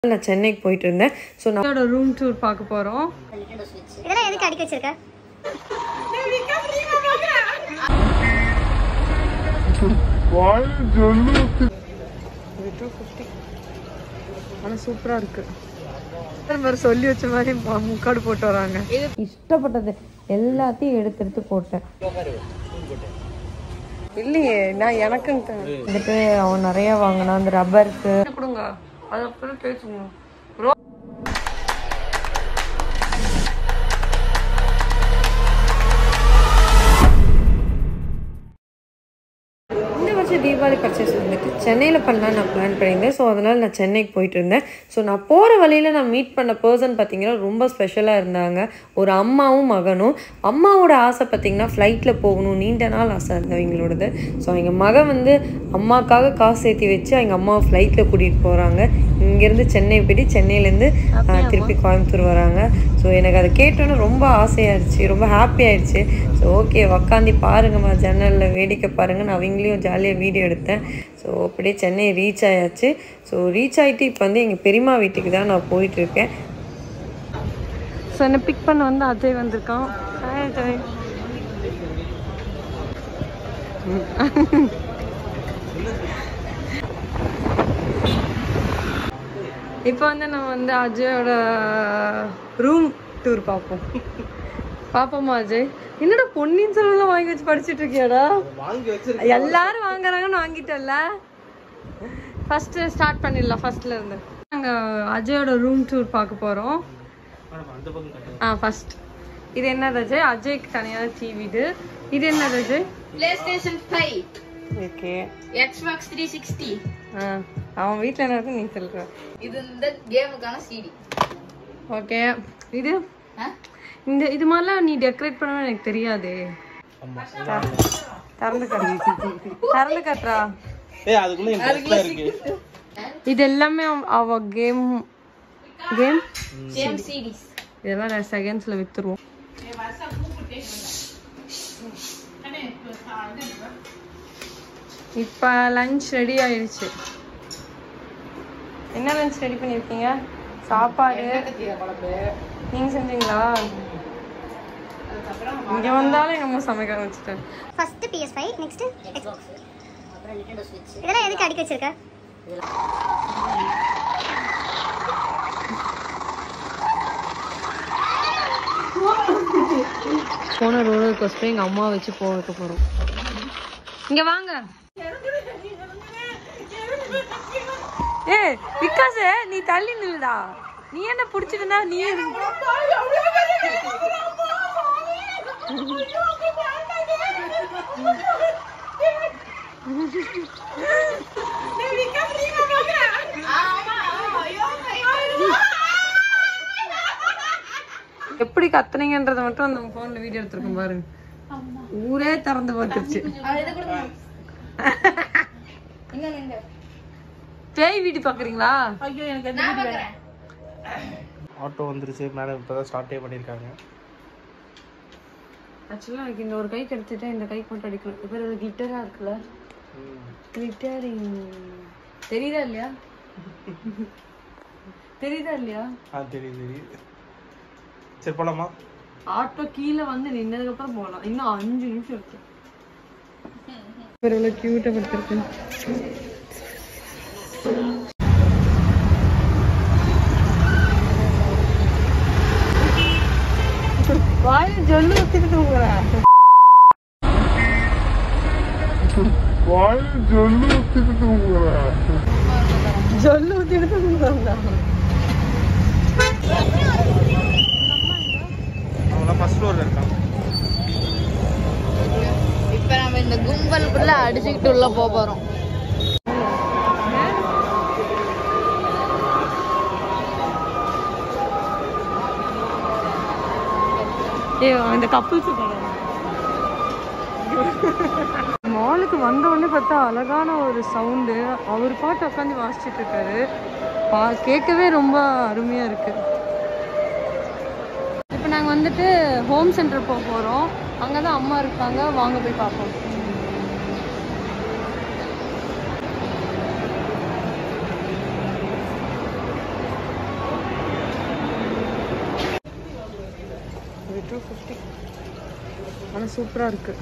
நான் சென்னைக்கு போயிட்டு இருந்தேன் ஸோ நம்மளோட ரூம் டூர் பார்க்க போகிறோம் இதெல்லாம் எதுக்கு அடிக்க வச்சிருக்க இது டூ ஃபிஃப்டி ஆனால் சூப்பராக இருக்கு வேறு சொல்லி வச்ச மாதிரி மு- முக்காடு போட்டு வராங்க இஷ்டப்பட்டது எல்லாத்தையும் எடுத்து எடுத்து போட்டேன் இல்லையே நான் எனக்குன்னு வந்துட்டு அவன் நிறைய வாங்கினான் அந்த ரப்பருக்கு கொடுங்க அது அப்புறம் பேசுங்க இந்த வருஷம் தீபாவளி பர்ச்சேஸ் வந்துட்டு சென்னையில் பண்ணலாம் நான் பிளான் பண்ணியிருந்தேன் ஸோ அதனால் நான் சென்னைக்கு போயிட்டு இருந்தேன் ஸோ நான் போகிற வழியில் நான் மீட் பண்ண பர்சன் பார்த்தீங்கன்னா ரொம்ப ஸ்பெஷலாக இருந்தாங்க ஒரு அம்மாவும் மகனும் அம்மாவோட ஆசை பார்த்தீங்கன்னா ஃப்ளைட்டில் போகணும் நீண்ட நாள் ஆசை இருந்தது அவங்களோடது ஸோ எங்கள் மகன் வந்து அம்மாக்காக காசு சேர்த்தி வச்சு எங்கள் அம்மாவை ஃப்ளைட்டில் கூட்டிகிட்டு போகிறாங்க இங்கேருந்து சென்னை போயிட்டு சென்னையிலேருந்து திருப்பி கோயம்புத்தூர் வராங்க ஸோ எனக்கு அதை கேட்டோன்னே ரொம்ப ஆசையாயிருச்சு ரொம்ப ஹாப்பி ஆயிடுச்சு ஸோ ஓகே உக்காந்தி பாருங்கம்மா ஜன்னலில் வேடிக்கை பாருங்க நான் அவங்களையும் ஜாலியாக வீடியோ எடுத்தேன் ஸோ அப்படியே சென்னை ரீச் ஆயாச்சு ஸோ ரீச் ஆகிட்டு இப்போ வந்து எங்கள் பெரியம்மா வீட்டுக்கு தான் நான் போயிட்டுருக்கேன் ஸோ என்னை பிக் பண்ண வந்து அஜய் வந்திருக்கான் ஹாய் அஜய் இப்போ வந்து நம்ம வந்து அஜயோட ரூம் டூர் பார்ப்போம் பாப்போமா அஜய் என்னடா பொன்னியின் செல்வன்லாம் வாங்கி வச்சு படிச்சுட்டு இருக்கியாடா எல்லாரும் வாங்குறாங்கன்னு வாங்கிட்டல ஃபர்ஸ்ட் ஸ்டார்ட் பண்ணிடலாம் ஃபர்ஸ்ட்ல இருந்து நாங்க அஜயோட ரூம் டூர் பார்க்க போறோம் ஆ ஃபர்ஸ்ட் இது என்னது அஜய் அஜய்க்கு தனியான டிவி இது இது என்னது அஜய் PlayStation 5, ஓகே Xbox 360. ஆ அவன் வீட்டில் என்ன இருக்கு நீ சொல்ற இது இந்த கேமுக்கான சிடி ஓகே இது இந்த இது மாதிரிலாம் நீ டெக்கரேட் பண்ணவே எனக்கு தெரியாதே த- திறந்து கட்டு திறந்து கட்டுறா ஏய் அதுக்குள்ள என் ட்ரெஸ்ல இருக்கு இது எல்லாமே அவ- அவ கேம் கேம் கேம் சிடிஸ் இதெல்லாம் நான் செகண்ட்ஸ்ல வித்துருவோம் இப்ப லஞ்ச் ரெடி ஆயிடுச்சு என்ன லஞ்ச் ரெடி பண்ணிருக்கீங்க சாப்பாடு நீங்க செஞ்சீங்களா இங்க வந்தாலும் எங்க அம்மா சமைக்க ஆரம்பிச்சிட்டேன் ஃபர்ஸ்ட் பிஎஸ் ஃபைவ் நெக்ஸ்ட் இதெல்லாம் எதுக்கு அடிக்க வச்சிருக்க போன ரோலர் கோஸ்டர் எங்க அம்மா வச்சு போக வைக்க போறோம் இங்க வாங்க ஏ விகாஸ் நீ தள்ளி நில்லுடா நீ என்ன புடிச்சிருந்தா நீ எப்படி கத்துனீங்கன்றத மட்டும் அந்த போன்ல வீடியோ எடுத்திருக்கோம் பாருங்க ஊரே திறந்து பார்த்துருச்சு பேய் வீடு பாக்குறீங்களா ஆட்டோ வந்துருச்சு மேடம் இப்பதான் ஸ்டார்ட்டே பண்ணிருக்காங்க ஆக்சுவலா எனக்கு இந்த ஒரு கை கிடைச்சிட்டா இந்த கைக்கு மட்டும் அடிக்கணும் இப்போ ஒரு கிட்டரா இருக்குல்ல கிளிட்டரிங் தெரியுதா இல்லையா தெரியுதா இல்லையா ஆ தெரியுது தெரியுது சரி போலாமா ஆட்டோ கீழே வந்து நின்னதுக்கு அப்புறம் போகலாம் இன்னும் அஞ்சு நிமிஷம் இருக்கு இவ்வளவு கியூட்டா படுத்திருக்கு வாயில ஜொல்லு ஊத்திட்டு தூங்குறேன் ஜொல்லு ஊத்திட்டு தூங்குறா அவங்களாம் ஃபர்ஸ்ட் ஃப்ளோர்ல இருக்காங்க இப்ப நம்ம இந்த கும்பலுக்குள்ள அடிச்சுக்கிட்டு உள்ள போக போறோம் ஏ இந்த கப்புள்ஸ் மாலுக்கு வந்த உடனே பார்த்தா அழகான ஒரு சவுண்டு அவர் பாட்டு உட்காந்து வாசிச்சுட்டு இருக்காரு பா கேட்கவே ரொம்ப அருமையா இருக்கு இப்போ நாங்கள் வந்துட்டு ஹோம் சென்டர் போக போகிறோம் அங்கே தான் அம்மா இருக்காங்க வாங்க போய் பார்ப்போம் டூ ஃபிஃப்டி ஆனால் சூப்பராக இருக்கு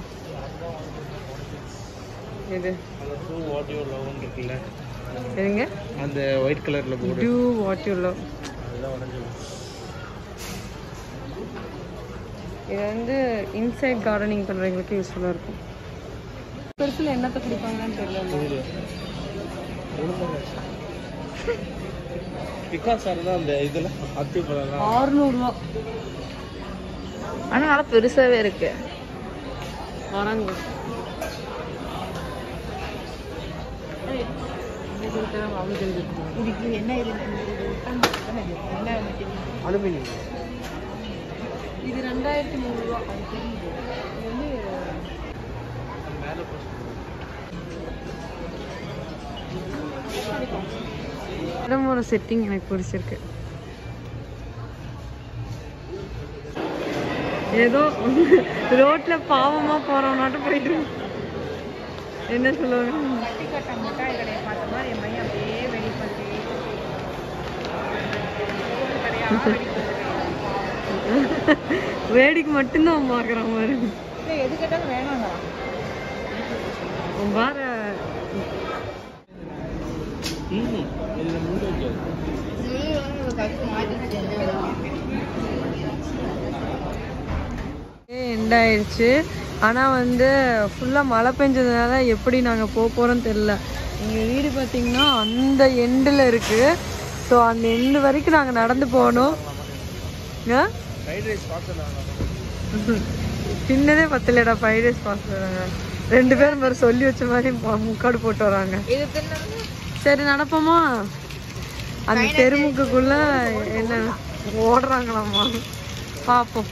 இது ஆடியோ லவ்னு இருக்குல்ல எதுங்க அந்த ஒயிட் கலர்ல board do what you love அதெல்லாம் உடஞ்சது இது வந்து இன்சைட் கார்டனிங் பண்ணுறவங்களுக்கு யூஸ்ஃபுல்லாக இருக்கும் பெருசில் என்னத்தை குடிப்பாங்கன்னு தெரியல பிகாஸ் சார் தான் அந்த இதுல அத்தி பழம்லாம் ஆறுநூறுவா ஆனா நல்லா பெருசாவே இருக்கு வராங்க இதுக்கு என்ன அலுமினியம் இது ரெண்டாயிரத்தி முந்நூறுவா மேலே இடமோட செட்டிங் எனக்கு பிடிச்சிருக்கு ஏதோ ரோட்ல பாவமா போறவனாட்டும் போயிட்டு இருக்கு. என்ன சொல்லுவாங்க வேடிக்கை மட்டும்தான் பார்க்குறான் பாரு எது கேட்டாலும் வேணாங்க அவன் பாரு ம் இதில் முள்ளு வைக்காது எண்ட் ஆயிடுச்சு ஆனால் வந்து ஃபுல்லாக மழை பெஞ்சதுனால எப்படி நாங்கள் போக போகிறோம்னு தெரில எங்கள் வீடு பார்த்தீங்கன்னா அந்த எண்டில் இருக்குது ஸோ அந்த எண்டு வரைக்கும் நாங்கள் நடந்து போகணும் ஆ? ஃப்ரைட் ரைஸ் பார்க்கலாம் சின்னதே பத்தலடா ஃபைவ் டேஸ் பாஸ் ரெண்டு பேரும் மாதிரி சொல்லி வச்ச மாதிரி மு- முக்காடு போட்டு வராங்க இது தின்னு சரி நடப்போமா அந்த தெருமுக்குக்குள்ள என்ன ஓடுறாங்களாமா பார்ப்போம்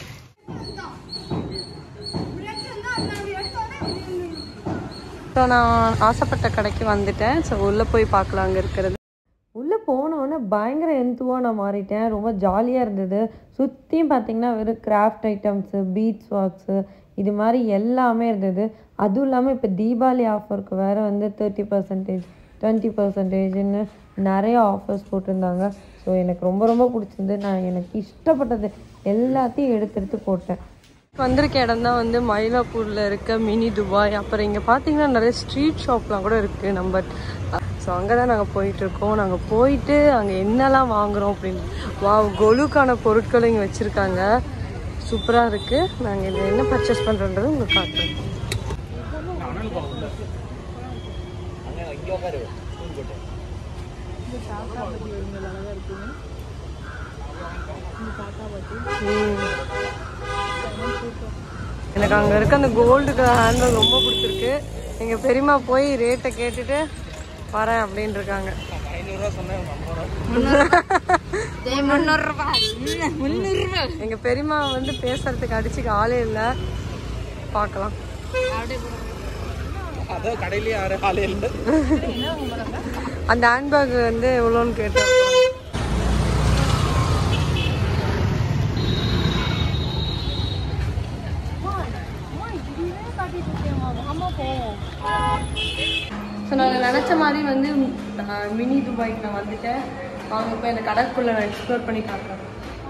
ஸோ நான் ஆசைப்பட்ட கடைக்கு வந்துட்டேன் ஸோ உள்ளே போய் பார்க்கலாம் அங்கே இருக்கிறது உள்ளே போனோடனே பயங்கர எந்துவாக நான் மாறிட்டேன் ரொம்ப ஜாலியாக இருந்தது சுற்றியும் பார்த்தீங்கன்னா வெறும் கிராஃப்ட் ஐட்டம்ஸு பீட்ஸ் ஒர்க்ஸு இது மாதிரி எல்லாமே இருந்தது அதுவும் இல்லாமல் இப்போ தீபாவளி ஆஃபருக்கு வேறு வந்து தேர்ட்டி பர்சன்டேஜ் டுவெண்ட்டி பர்சன்டேஜ்னு நிறைய ஆஃபர்ஸ் போட்டிருந்தாங்க ஸோ எனக்கு ரொம்ப ரொம்ப பிடிச்சிருந்து நான் எனக்கு இஷ்டப்பட்டது எல்லாத்தையும் எடுத்து எடுத்து போட்டேன் வந்திருக்க இடம் தான் வந்து மயிலாப்பூரில் இருக்க மினி துபாய் அப்புறம் இங்கே பார்த்தீங்கன்னா நிறைய ஸ்ட்ரீட் ஷாப்லாம் கூட இருக்குது நம்ம ஸோ அங்கே தான் நாங்கள் போயிட்டுருக்கோம் நாங்கள் போயிட்டு அங்கே என்னெல்லாம் வாங்குறோம் அப்படின்னு வா கொலுக்கான பொருட்களும் இங்கே வச்சுருக்காங்க சூப்பராக இருக்குது நாங்கள் இதில் என்ன பர்ச்சேஸ் பண்ணுறோன்றது உங்களுக்கு காட்டுறோம் ம். எனக்கு அங்கே இருக்க அந்த கோல்டு கலர் ஹேண்ட்பேக் ரொம்ப பிடிச்சிருக்கு எங்கள் பெரியம்மா போய் ரேட்டை கேட்டுட்டு வரேன் அப்படின்னு இருக்காங்க ஐநூறுரூவா சொன்னேன் முந்நூறுரூபா முந்நூறுரூபா எங்கள் பெரியம்மா வந்து பேசுறதுக்கு அடிச்சுக்க ஆளே இல்லை பார்க்கலாம் அதான் கடையிலேயே யாரும் ஆளே இல்லை அந்த ஹேண்ட்பேக் வந்து எவ்வளோன்னு கேட்டேன் ஸோ நாங்கள் நினச்ச மாதிரி வந்து அஹ், மினி துபாய்க்கு நான் வந்துட்டேன் வாங்க போய் அந்த கடைக்குள்ளே நான் எக்ஸ்ப்ளோர் பண்ணி காட்டுறேன்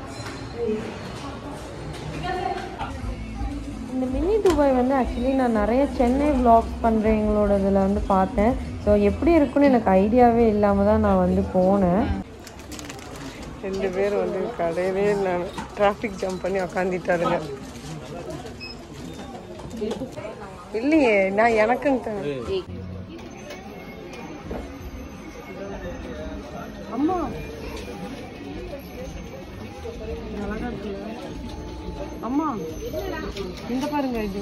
இந்த மினி துபாய் வந்து ஆக்சுவலி நான் நிறைய சென்னை vlogs பண்ணுறவங்களோட இதில் வந்து பார்த்தேன் ஸோ எப்படி இருக்குன்னு எனக்கு ஐடியாவே இல்லாமல் தான் நான் வந்து போனேன் ரெண்டு பேர் வந்து கடையிலே நான் டிராஃபிக் ஜம்ப் பண்ணி உக்காந்துட்டாருங்க இல்லையே நான் எனக்குன்ட்டு அம்மா அழகா இருக்குல்ல அம்மா இந்த பாருங்க இது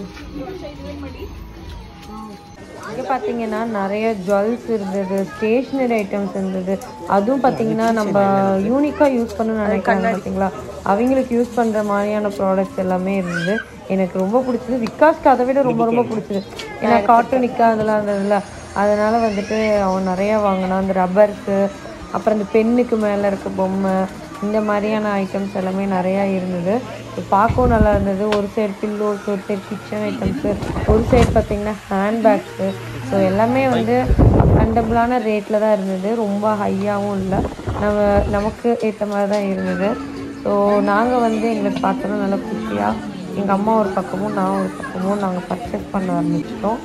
இங்கே பார்த்தீங்கன்னா நிறைய ஜுவல்ஸ் இருந்தது ஸ்டேஷ்னரி ஐட்டம்ஸ் இருந்தது அதுவும் பார்த்தீங்கன்னா நம்ம யூனிக்காக யூஸ் பண்ணணும்னு நினைக்கிறாங்க பார்த்தீங்களா அவங்களுக்கு யூஸ் பண்ணுற மாதிரியான ப்ராடக்ட்ஸ் எல்லாமே இருந்தது எனக்கு ரொம்ப பிடிச்சது விகாஸ்க்கு அதை விட ரொம்ப ரொம்ப பிடிச்சது ஏன்னா கார்ட்டூனிக்கா அதெல்லாம் இருந்ததுல அதனால வந்துட்டு அவன் நிறையா வாங்கினான் அந்த ரப்பர்ஸு அப்புறம் இந்த பெண்ணுக்கு மேலே இருக்க பொம்மை இந்த மாதிரியான ஐட்டம்ஸ் எல்லாமே நிறையா இருந்தது இது பார்க்கவும் நல்லா இருந்தது ஒரு சைடு பில்லோஸ் ஒரு சைடு கிச்சன் ஐட்டம்ஸு ஒரு சைடு பார்த்தீங்கன்னா ஹேண்ட்பேக்ஸு ஸோ எல்லாமே வந்து அஃபண்டபுளான ரேட்டில் தான் இருந்தது ரொம்ப ஹையாகவும் இல்லை நம்ம நமக்கு ஏற்ற மாதிரி தான் இருந்தது ஸோ நாங்கள் வந்து எங்களுக்கு பார்த்தோன்னா நல்லா குஷியாக எங்கள் அம்மா ஒரு பக்கமும் நான் ஒரு பக்கமும் நாங்கள் பர்ச்சேஸ் பண்ண ஆரம்பிச்சிட்டோம்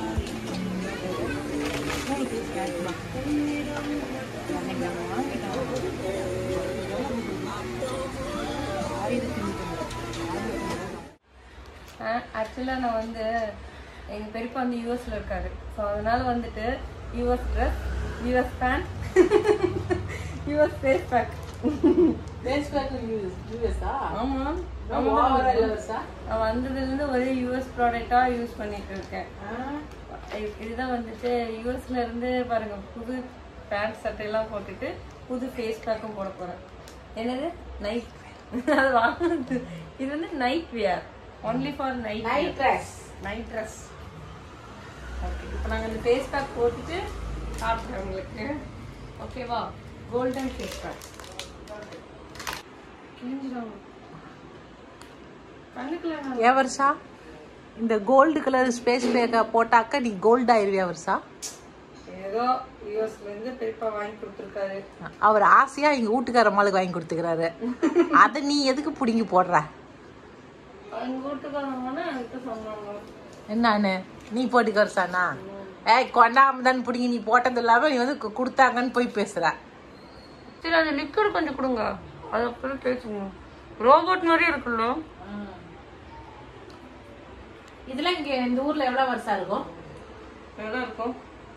ஆக்சுவலாக நான் வந்து எங்கள் பெரியப்பா வந்து யூஎஸில் இருக்காரு ஸோ அதனால வந்துட்டு US dress US pant US face pack ஆமாம் நான் வந்ததுலேருந்து ஒரே யூஎஸ் ப்ராடக்டாக யூஸ் பண்ணிட்டு இருக்கேன் இ- இதுதான் வந்துட்டு யூஎஸ்ல இருந்து பாருங்க புது பேண்ட் சட்டையெல்லாம் போட்டுட்டு புது ஃபேஸ் பேக்கும் போட போறேன் என்னது நைட் அது வாங்குறது இது வந்து night wear only for night night dress night dress okay இப்போ நாங்கள் இந்த ஃபேஸ் பேக் போட்டுட்டு சாப்பிட்றோம் உங்களுக்கு ஓகேவா கோல்டன் ஃபேஸ் பேக் கிழிஞ்சிடும் கண்ணுக்குள்ள ஏன் வருஷா இந்த கோல்டு கலர் ஸ்பேஸ் பேக்கை போட்டாக்க நீ கோல்ட் ஆயிருவியா வருஷா ஏதோ யூஎஸ்ல இருந்து பெரியப்பா வாங்கி கொடுத்துருக்காரு அவர் ஆசையா எங்க வீட்டுக்கார அம்மாளுக்கு வாங்கி கொடுத்துக்கிறாரு அதை நீ எதுக்கு புடுங்கி போடுற எங்க வீட்டுக்காரங்கன்னா என்கிட்ட சொன்னாங்க என்னன்னு நீ போட்டுக்க வருஷானா ஏய் கொண்டாம தான் பிடிங்கி நீ போட்டது இல்லாம நீ வந்து கு- கொடுத்தாங்கன்னு போய் பேசுற சரி அந்த லிக்விட் கொஞ்சம் கொடுங்க அது அப்புறம் பேசுங்க ரோபோட் மாதிரி இருக்குல்ல இதெல்லாம் இங்க இந்த ஊர்ல எவ்வளவு வருஷம் இருக்கும் நல்லா இருக்கும்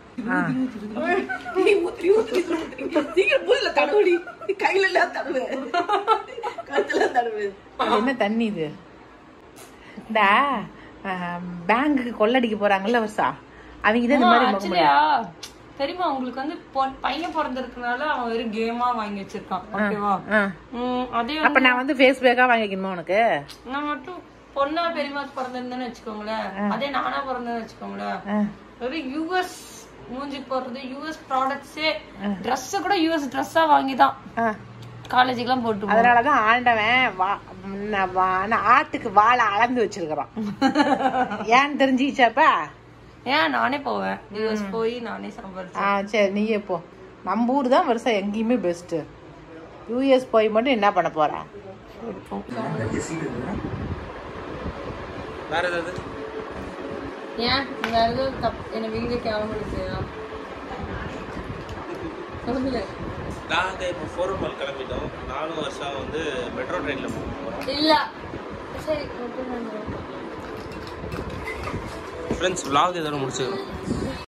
என்ன தண்ணி இது இந்த பேங்குக்கு கொள்ளடிக்க போறாங்கல்ல வருஷா அவங்க தான் இந்த மாதிரி முகம் ஆக்சுவலியா தெரியுமா உங்களுக்கு வந்து பொ- பையன் பிறந்திருக்கனால அவன் வெறும் கேமா வாங்கி வச்சிருக்கான் ஓகேவா ஆ. ம், அதே அப்ப நான் வந்து ஃபேஸ் பேக்கா வாங்கிக்கணுமா உனக்கு நான் மட்டும் பொண்ணா பெரியமா பிறந்திருந்தேன்னு வச்சுக்கோங்களேன் அதே நானா பிறந்தேன்னு வச்சுக்கோங்களேன் ஒரு யூஎஸ் மூஞ்சி போடுறது யூஎஸ் ப்ராடக்ட்ஸே Dress கூட யூஎஸ் ட்ரெஸ்ஸா வாங்கி தான் ஆ. காலேஜுக்குலாம் போட்டு போவேன். அதனாலதான் ஆண்டவன் வா- ந- வா- ந- ஆட்டுக்கு வாழை அளந்து வச்சிருக்கிறான் ஏன்னு தெரிஞ்சுக்கிச்சாப்பா ஏன் நானே போவேன் யூஎஸ் போய் நானே சம்பாதிச்சேன் ஆ சரி நீயே போ நம்ம ஊர் தான் வருஷம் எங்கேயுமே பெஸ்ட்டு யூஎஸ் போய் மட்டும் என்ன பண்ண போற வேற ஏதாவது ஏன் வேற ஏதோ தப் என்ன வீடியோ கேவலப்படுத்தியா சொல்லுங்க நாங்க இப்போ ஃபோரம் மால் கிளம்பிட்டோம் நானும் வருஷம் வந்து மெட்ரோ ட்ரெயின்ல போகிறோம் இல்ல சரி ஓகே ஃப்ரெண்ட்ஸ் vlog இதோட முடிச்சுக்கிறோம்